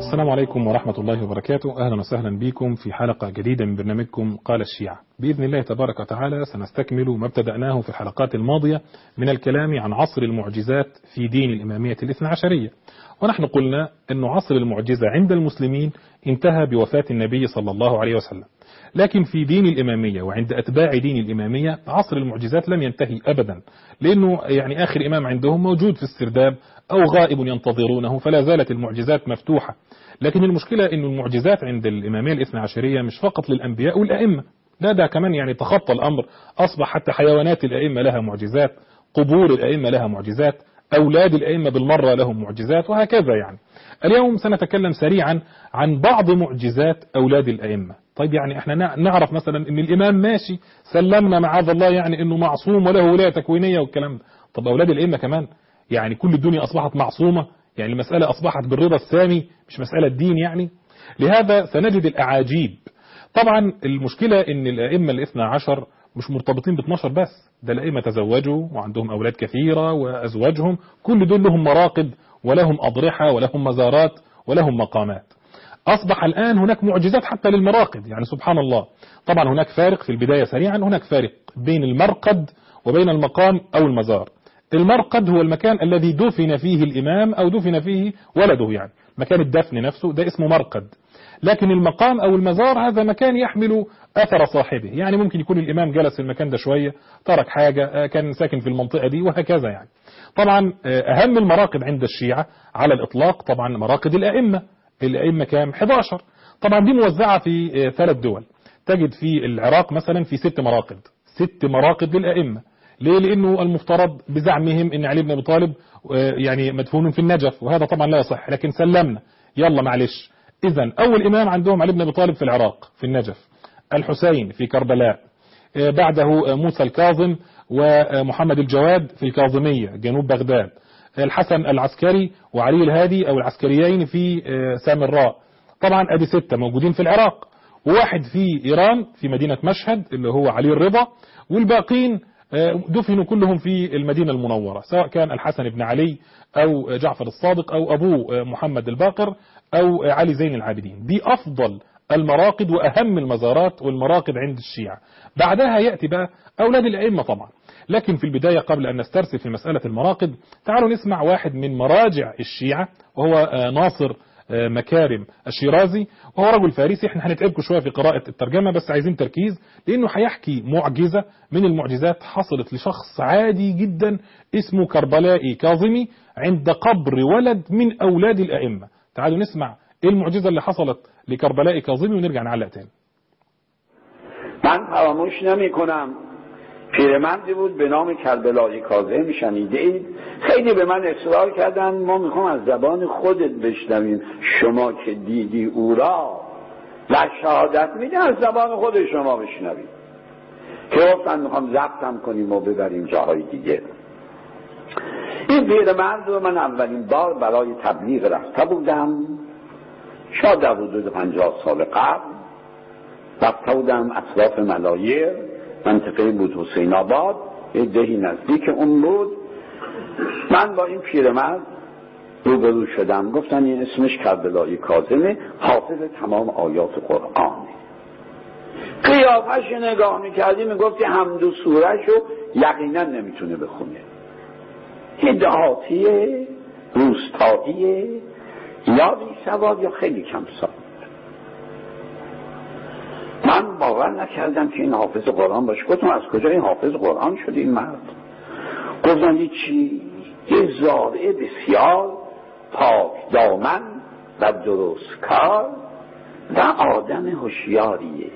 السلام عليكم ورحمة الله وبركاته أهلا وسهلا بكم في حلقة جديدة من برنامجكم قال الشيعة بإذن الله تبارك وتعالى سنستكمل ما ابتدأناه في الحلقات الماضية من الكلام عن عصر المعجزات في دين الإمامية الاثنى عشرية ونحن قلنا أن عصر المعجزة عند المسلمين انتهى بوفاة النبي صلى الله عليه وسلم لكن في دين الإمامية وعند أتباع دين الإمامية عصر المعجزات لم ينتهي أبدا لأنه يعني آخر إمام عندهم موجود في السرداب أو غائب ينتظرونه فلا زالت المعجزات مفتوحة لكن المشكلة أن المعجزات عند الإمامية الاثنى عشرية مش فقط للأنبياء والأئمة لا ده كمان يعني تخطى الأمر أصبح حتى حيوانات الأئمة لها معجزات قبور الأئمة لها معجزات أولاد الأئمة بالمرة لهم معجزات وهكذا يعني اليوم سنتكلم سريعا عن بعض معجزات أولاد الأئمة طيب يعني احنا نعرف مثلا ان الامام ماشي سلمنا معاذ الله يعني انه معصوم وله ولايه تكوينيه والكلام ده طب اولاد الائمه كمان يعني كل الدنيا اصبحت معصومه يعني المساله اصبحت بالرضا السامي مش مساله دين يعني لهذا سنجد الاعاجيب طبعا المشكله ان الائمه الاثنى عشر مش مرتبطين ب 12 بس ده الائمه تزوجوا وعندهم اولاد كثيره وازواجهم كل دول لهم مراقب ولهم اضرحه ولهم مزارات ولهم مقامات أصبح الآن هناك معجزات حتى للمراقد يعني سبحان الله طبعا هناك فارق في البداية سريعا هناك فارق بين المرقد وبين المقام أو المزار المرقد هو المكان الذي دفن فيه الإمام أو دفن فيه ولده يعني مكان الدفن نفسه ده اسمه مرقد لكن المقام أو المزار هذا مكان يحمل أثر صاحبه يعني ممكن يكون الإمام جلس في المكان ده شوية ترك حاجة كان ساكن في المنطقة دي وهكذا يعني طبعا أهم المراقد عند الشيعة على الإطلاق طبعا مراقد الأئمة الأئمة كام 11 طبعا دي موزعة في ثلاث دول تجد في العراق مثلا في ست مراقد ست مراقد للأئمة ليه لأنه المفترض بزعمهم أن علي بن أبي طالب يعني مدفون في النجف وهذا طبعا لا يصح لكن سلمنا يلا معلش إذا أول إمام عندهم علي بن أبي طالب في العراق في النجف الحسين في كربلاء بعده موسى الكاظم ومحمد الجواد في الكاظمية جنوب بغداد الحسن العسكري وعلي الهادي أو العسكريين في سامراء طبعا أدي ستة موجودين في العراق وواحد في إيران في مدينة مشهد اللي هو علي الرضا والباقين دفنوا كلهم في المدينة المنورة سواء كان الحسن بن علي أو جعفر الصادق أو أبوه محمد الباقر أو علي زين العابدين دي أفضل المراقد وأهم المزارات والمراقد عند الشيعة بعدها يأتي بقى أولاد الأئمة طبعا لكن في البداية قبل أن نسترسل في مسألة المراقد تعالوا نسمع واحد من مراجع الشيعة وهو ناصر مكارم الشيرازي وهو رجل فارسي احنا هنتعبكم شوية في قراءة الترجمة بس عايزين تركيز لأنه هيحكي معجزة من المعجزات حصلت لشخص عادي جدا اسمه كربلائي كاظمي عند قبر ولد من أولاد الأئمة تعالوا نسمع ايه المعجزة اللي حصلت لكربلائي كاظمي ونرجع نعلق تاني من فراموش نمی کنم پیرمردی بود به نام کربلای کاظم شنیده اید خیلی به من اصرار کردن ما میخوام از زبان خودت بشنویم شما که دیدی او را و شهادت میده از زبان خود شما بشنویم که گفتن میخوام ضبطم کنیم و ببریم جاهای دیگه این پیرمرد رو من اولین بار برای تبلیغ رفته بودم شاید در حدود پنجاه سال قبل رفته بودم اطراف ملایر منطقه بود حسین آباد یه دهی نزدیک اون بود من با این پیرمرد روبرو شدم گفتن این اسمش کربلای کاظمه حافظ تمام آیات قرآنه قیافش نگاه میکردی میگفتی حمد و سورش رو یقینا نمیتونه بخونه یه دهاتیه روستاییه یا بی سواد یا خیلی کم سواد من باور نکردم که این حافظ قرآن باشه گفتم از کجا این حافظ قرآن شد این مرد گفتم چی یه زاره بسیار پاک دامن و درست کار و آدم هوشیاریه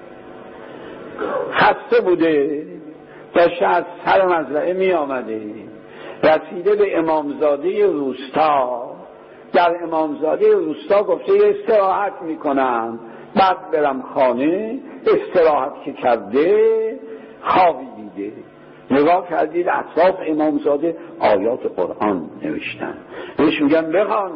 خسته بوده داشته از سر مزرعه می آمده رسیده به امامزاده روستا در امامزاده روستا گفته یه استراحت میکنم بعد برم خانه استراحت که کرده خوابی دیده نگاه کردید اطراف امامزاده آیات قرآن نوشتن بهش میگن بخوان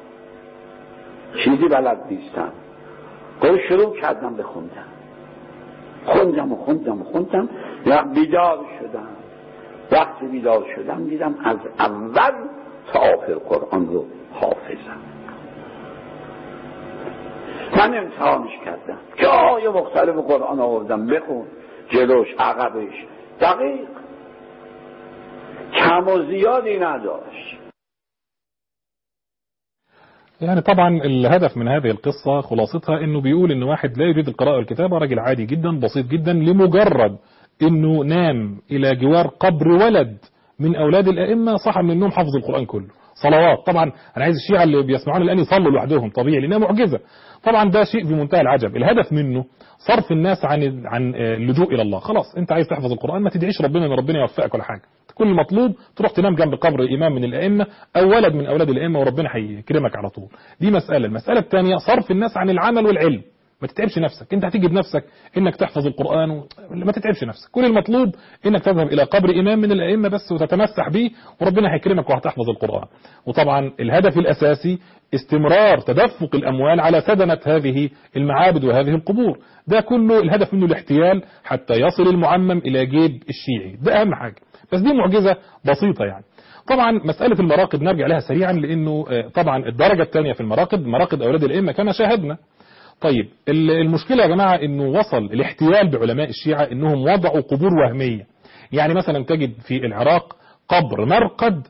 چیزی بلد نیستم گفت شروع کردم بخوندم خوندم و خوندم و خوندم و بیدار شدم وقتی بیدار شدم دیدم از اول تا آخر قرآن رو حافظم من امتحانش کردم که آیه مختلف قرآن آوردم بخون جلوش عقبش دقیق کم و زیادی نداشت يعني طبعا الهدف من هذه القصة خلاصتها انه بيقول ان واحد لا يريد القراءة والكتابة راجل عادي جدا بسيط جدا لمجرد انه نام الى جوار قبر ولد من اولاد الائمة صحى من النوم حفظ القرآن كله صلوات طبعا انا عايز الشيعة اللي بيسمعون الان يصلوا لوحدهم طبيعي لانها معجزة طبعا ده شيء في منتهى العجب الهدف منه صرف الناس عن عن اللجوء الى الله خلاص انت عايز تحفظ القرآن ما تدعيش ربنا ان ربنا يوفقك ولا حاجة كل مطلوب تروح تنام جنب قبر امام من الائمه او ولد من اولاد الائمه وربنا هيكرمك على طول دي مساله المساله الثانيه صرف الناس عن العمل والعلم ما تتعبش نفسك انت هتيجي بنفسك انك تحفظ القران و... ما تتعبش نفسك كل المطلوب انك تذهب الى قبر امام من الائمه بس وتتمسح به وربنا هيكرمك وهتحفظ القران وطبعا الهدف الاساسي استمرار تدفق الاموال على سدنه هذه المعابد وهذه القبور ده كله الهدف منه الاحتيال حتى يصل المعمم الى جيب الشيعي ده اهم حاجه بس دي معجزة بسيطة يعني طبعا مسألة المراقد نرجع لها سريعا لأنه طبعا الدرجة الثانية في المراقد مراقد أولاد الأئمة كما شاهدنا طيب المشكلة يا جماعة أنه وصل الاحتيال بعلماء الشيعة أنهم وضعوا قبور وهمية يعني مثلا تجد في العراق قبر مرقد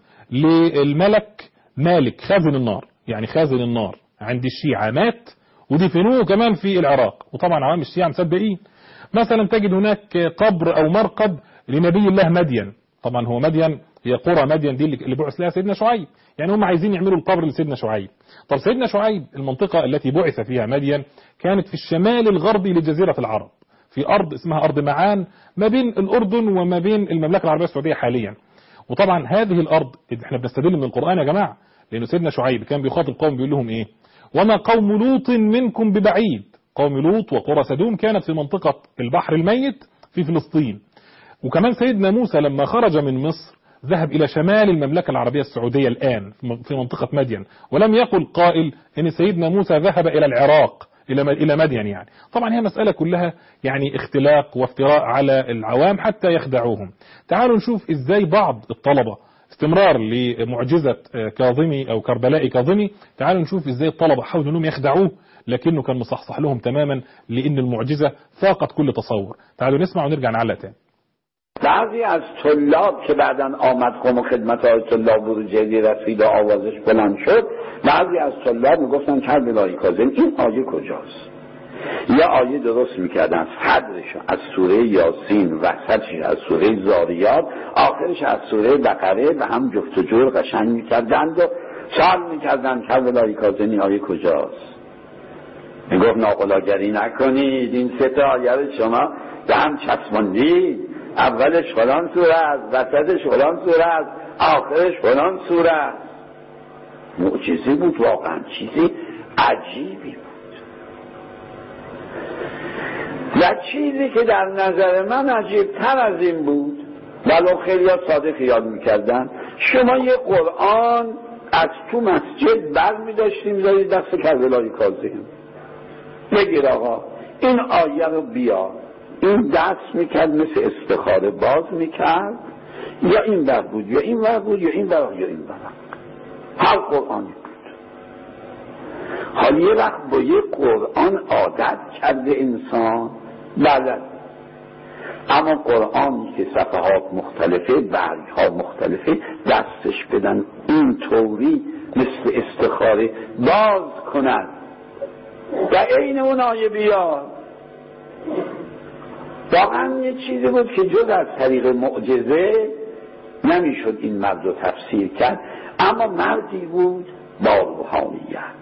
للملك مالك خازن النار يعني خازن النار عند الشيعة مات ودفنوه كمان في العراق وطبعا عوام الشيعة مصدقين مثلا تجد هناك قبر أو مرقد لنبي الله مدين طبعا هو مدين هي قرى مدين دي اللي بعث لها سيدنا شعيب يعني هم عايزين يعملوا القبر لسيدنا شعيب طب سيدنا شعيب المنطقة التي بعث فيها مدين كانت في الشمال الغربي لجزيرة العرب في أرض اسمها أرض معان ما بين الأردن وما بين المملكة العربية السعودية حاليا وطبعا هذه الأرض احنا بنستدل من القرآن يا جماعة لأنه سيدنا شعيب كان بيخاطب قوم بيقول لهم إيه وما قوم لوط منكم ببعيد قوم لوط وقرى سدوم كانت في منطقة البحر الميت في فلسطين وكمان سيدنا موسى لما خرج من مصر ذهب إلى شمال المملكة العربية السعودية الآن في منطقة مدين ولم يقل قائل أن سيدنا موسى ذهب إلى العراق إلى إلى مدين يعني طبعا هي مسألة كلها يعني اختلاق وافتراء على العوام حتى يخدعوهم تعالوا نشوف إزاي بعض الطلبة استمرار لمعجزة كاظمي أو كربلاء كاظمي تعالوا نشوف إزاي الطلبة حاولوا أنهم يخدعوه لكنه كان مصحصح لهم تماما لأن المعجزة فاقت كل تصور تعالوا نسمع ونرجع نعلق تاني بعضی از طلاب که بعدا آمد قوم خدمت های طلاب بروجردی رسید و آوازش بلند شد بعضی از طلاب میگفتن کربلای کاظم این آیه کجاست یه آیه درست میکردن صدرش از سوره یاسین وسطش از سوره زاریات آخرش از سوره بقره و هم جفت و جور قشنگ میکردند و سال میکردن کربلای کاظمی آیه کجاست میگفت ناقلاگری نکنید این سه تا آیه رو شما به هم چسباندید اولش فلان سوره است وسطش فلان سوره است آخرش فلان سوره است معجزه بود واقعا چیزی عجیبی بود و چیزی که در نظر من عجیب تر از این بود ولو خیلی ساده خیال میکردن شما یه قرآن از تو مسجد بر می داشتیم زایی دست کربلای کاظم بگیر آقا این آیه رو بیار این دست میکرد مثل استخاره باز میکرد یا این بر بود یا این بر بود یا این بر یا این بر هر قرآنی بود حال یه وقت با یه قرآن عادت کرده انسان بله اما قرآنی که صفحات مختلفه برگ ها مختلفه دستش بدن این طوری مثل استخاره باز کنن و عین اون آیه بیاد واقعا یه چیزی بود که جز از طریق معجزه نمیشد این مرد رو تفسیر کرد اما مردی بود با روحانیت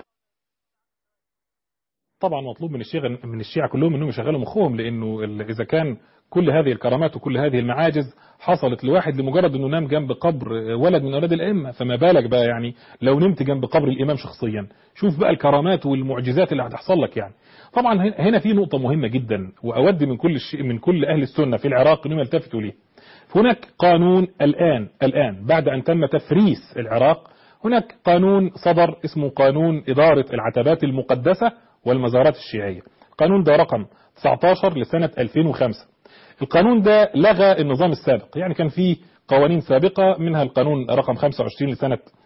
طبعا مطلوب من الشيعة من الشيعة كلهم انهم يشغلوا مخهم لانه اذا كان كل هذه الكرامات وكل هذه المعاجز حصلت لواحد لمجرد انه نام جنب قبر ولد من اولاد الائمه فما بالك بقى يعني لو نمت جنب قبر الامام شخصيا شوف بقى الكرامات والمعجزات اللي هتحصل لك يعني طبعا هنا في نقطة مهمة جدا وأود من كل الشيء من كل أهل السنة في العراق أنهم يلتفتوا ليه. هناك قانون الآن الآن بعد أن تم تفريس العراق هناك قانون صدر اسمه قانون إدارة العتبات المقدسة والمزارات الشيعية. القانون ده رقم 19 لسنة 2005. القانون ده لغى النظام السابق، يعني كان في قوانين سابقة منها القانون رقم 25 لسنة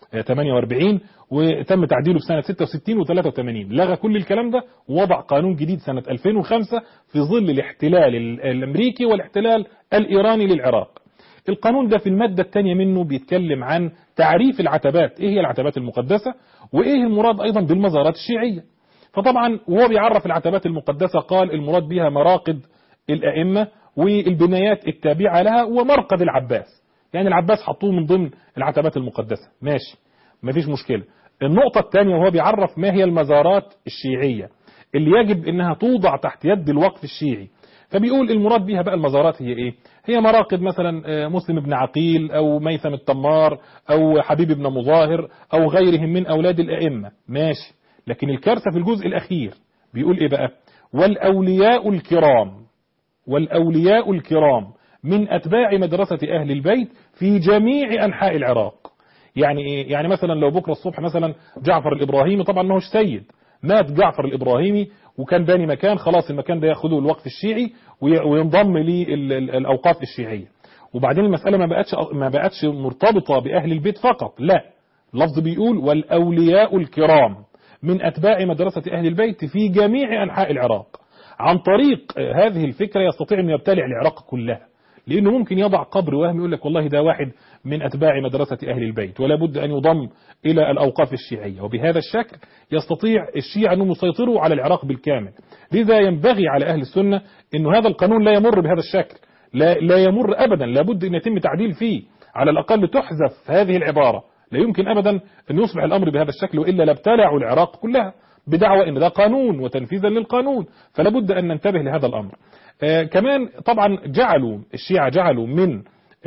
48 وتم تعديله في سنة 66 و83 لغى كل الكلام ده ووضع قانون جديد سنة 2005 في ظل الاحتلال الأمريكي والاحتلال الإيراني للعراق القانون ده في المادة الثانية منه بيتكلم عن تعريف العتبات ايه هي العتبات المقدسة وايه المراد ايضا بالمزارات الشيعية فطبعا وهو بيعرف العتبات المقدسة قال المراد بها مراقد الأئمة والبنايات التابعة لها ومرقد العباس يعني العباس حطوه من ضمن العتبات المقدسة ماشي مفيش مشكلة النقطة الثانية وهو بيعرف ما هي المزارات الشيعية اللي يجب انها توضع تحت يد الوقف الشيعي فبيقول المراد بها بقى المزارات هي ايه هي مراقد مثلا مسلم بن عقيل او ميثم التمار او حبيب بن مظاهر او غيرهم من اولاد الائمة ماشي لكن الكارثة في الجزء الاخير بيقول ايه بقى والاولياء الكرام والاولياء الكرام من اتباع مدرسة اهل البيت في جميع انحاء العراق يعني ايه يعني مثلا لو بكره الصبح مثلا جعفر الابراهيمي طبعا ما هوش سيد مات جعفر الابراهيمي وكان باني مكان خلاص المكان ده ياخده الوقف الشيعي وينضم للاوقاف الشيعيه وبعدين المساله ما بقتش ما بقتش مرتبطه باهل البيت فقط لا اللفظ بيقول والاولياء الكرام من اتباع مدرسه اهل البيت في جميع انحاء العراق عن طريق هذه الفكره يستطيع ان يبتلع العراق كلها لانه ممكن يضع قبر وهم يقول لك والله ده واحد من اتباع مدرسه اهل البيت ولا بد ان يضم الى الاوقاف الشيعيه وبهذا الشكل يستطيع الشيعه انهم يسيطروا على العراق بالكامل لذا ينبغي على اهل السنه انه هذا القانون لا يمر بهذا الشكل لا لا يمر ابدا لابد ان يتم تعديل فيه على الاقل تحذف هذه العباره لا يمكن ابدا ان يصبح الامر بهذا الشكل والا لابتلعوا العراق كلها بدعوى ان ده قانون وتنفيذا للقانون فلا بد ان ننتبه لهذا الامر آه كمان طبعا جعلوا الشيعة جعلوا من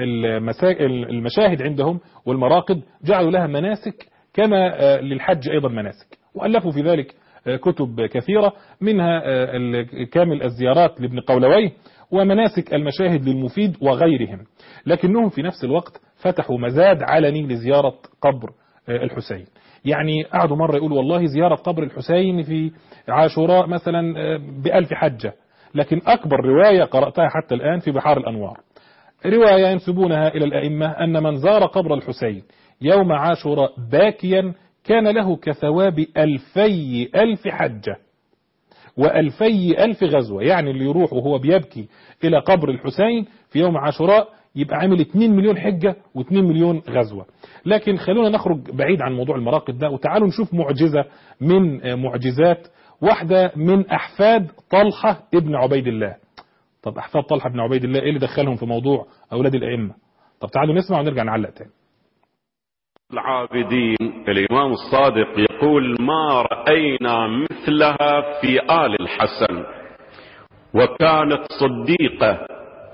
المشاهد عندهم والمراقد جعلوا لها مناسك كما آه للحج أيضا مناسك وألفوا في ذلك آه كتب كثيرة منها كامل الزيارات لابن قولويه ومناسك المشاهد للمفيد وغيرهم لكنهم في نفس الوقت فتحوا مزاد علني لزيارة قبر الحسين يعني قعدوا مرة يقولوا والله زيارة قبر الحسين في عاشوراء مثلا بألف حجة لكن أكبر رواية قرأتها حتى الآن في بحار الأنوار رواية ينسبونها إلى الأئمة أن من زار قبر الحسين يوم عاشوراء باكيا كان له كثواب ألفي ألف حجة وألفي ألف غزوة يعني اللي يروح وهو بيبكي إلى قبر الحسين في يوم عاشوراء يبقى عامل 2 مليون حجة و2 مليون غزوة لكن خلونا نخرج بعيد عن موضوع المراقد ده وتعالوا نشوف معجزة من معجزات واحدة من أحفاد طلحة ابن عبيد الله طب أحفاد طلحة ابن عبيد الله إيه اللي دخلهم في موضوع أولاد الأئمة طب تعالوا نسمع ونرجع نعلق تاني العابدين الإمام الصادق يقول ما رأينا مثلها في آل الحسن وكانت صديقة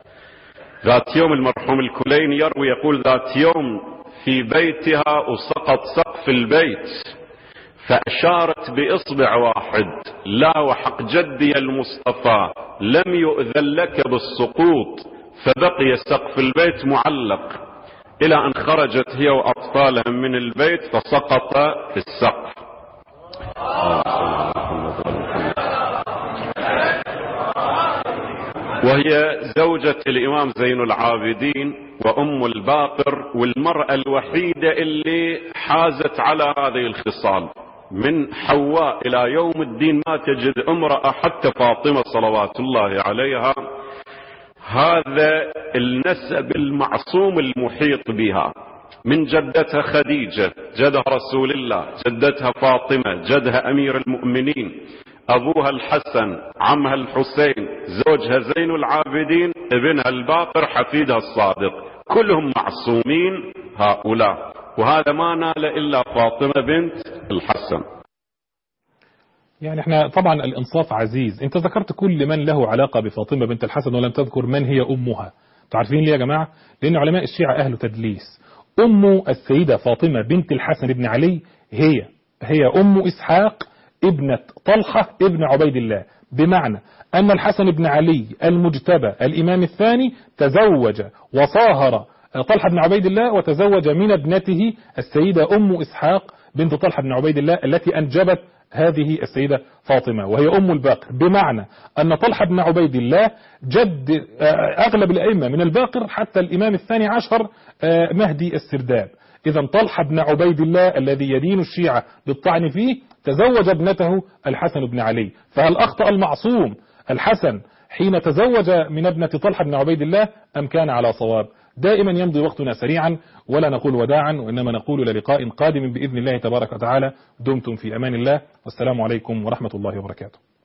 ذات يوم المرحوم الكلين يروي يقول ذات يوم في بيتها وسقط سقف البيت فأشارت بإصبع واحد لا وحق جدي المصطفى لم يؤذن لك بالسقوط فبقي سقف البيت معلق إلى أن خرجت هي وأطفالها من البيت فسقط في السقف وهي زوجة الإمام زين العابدين وأم الباقر والمرأة الوحيدة اللي حازت على هذه الخصال من حواء إلى يوم الدين ما تجد امرأة حتى فاطمة صلوات الله عليها هذا النسب المعصوم المحيط بها من جدتها خديجة جدها رسول الله جدتها فاطمة جدها أمير المؤمنين أبوها الحسن عمها الحسين زوجها زين العابدين ابنها الباقر حفيدها الصادق كلهم معصومين هؤلاء وهذا ما نال إلا فاطمة بنت الحسن يعني احنا طبعا الانصاف عزيز انت ذكرت كل من له علاقة بفاطمة بنت الحسن ولم تذكر من هي امها تعرفين ليه يا جماعة لان علماء الشيعة اهل تدليس ام السيدة فاطمة بنت الحسن بن علي هي هي ام اسحاق ابنة طلحة ابن عبيد الله بمعنى أن الحسن بن علي المجتبى الإمام الثاني تزوج وصاهر طلحة بن عبيد الله وتزوج من ابنته السيدة أم إسحاق بنت طلحة بن عبيد الله التي أنجبت هذه السيدة فاطمة وهي أم الباقر بمعنى أن طلحة بن عبيد الله جد أغلب الأئمة من الباقر حتى الإمام الثاني عشر مهدي السرداب إذا طلحة بن عبيد الله الذي يدين الشيعة بالطعن فيه تزوج ابنته الحسن بن علي فهل أخطأ المعصوم الحسن حين تزوج من ابنة طلحة بن عبيد الله أم كان على صواب دائما يمضي وقتنا سريعا ولا نقول وداعا وإنما نقول للقاء قادم بإذن الله تبارك وتعالى دمتم في أمان الله والسلام عليكم ورحمة الله وبركاته